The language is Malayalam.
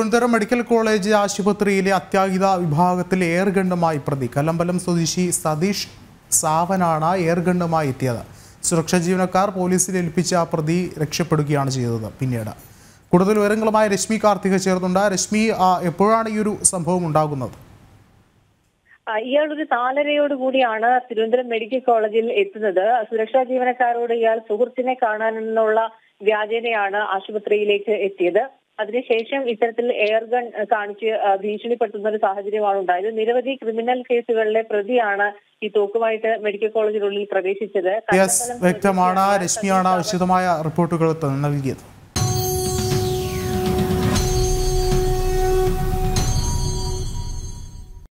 തിരുവനന്തപുരം മെഡിക്കൽ കോളേജ് ആശുപത്രിയിലെ അത്യാഹിത വിഭാഗത്തിൽ എയർഗണ്ണുമായി പ്രതി കല്ലമ്പലം സ്വദേശി സതീഷ് സാവനാണ് എയർഗണ്ണുമായി എത്തിയത് സുരക്ഷാ ജീവനക്കാർ പോലീസിൽ ഏൽപ്പിച്ച പ്രതി രക്ഷപ്പെടുകയാണ് ചെയ്തത് പിന്നീട് കൂടുതൽ വിവരങ്ങളുമായി രശ്മി കാർത്തിക ചേർന്നുണ്ട് രശ്മി ആ, എപ്പോഴാണ് ഈ ഒരു സംഭവം ഉണ്ടാകുന്നത് ആ, ഇയാൾ ഒരു നാലരയോട് കൂടിയാണ് തിരുവനന്തപുരം മെഡിക്കൽ കോളേജിൽ എത്തുന്നത് സുരക്ഷാ ജീവനക്കാരോട് ഇയാൾ സുഹൃത്തിനെ കാണാനെന്നുള്ള വ്യാജേനയാണ് ആശുപത്രിയിലേക്ക് എത്തിയത് അതിനുശേഷം ഇത്തരത്തിൽ എയർഗൺ കാണിച്ച് ആ, ഭീഷണിപ്പെടുത്തുന്ന ഒരു സാഹചര്യമാണ് ഉണ്ടായത് നിരവധി ക്രിമിനൽ കേസുകളിലെ പ്രതിയാണ് ഈ തോക്കുമായിട്ട് മെഡിക്കൽ കോളേജിനുള്ളിൽ പ്രവേശിച്ചത് യെസ് കണ്ണമ്പലം വ്യക്തമാണ് സ്വദേശിയായ രശ്മിയാണ് സതീഷ് വിശദമായ റിപ്പോർട്ടുകൾ നൽകിയത്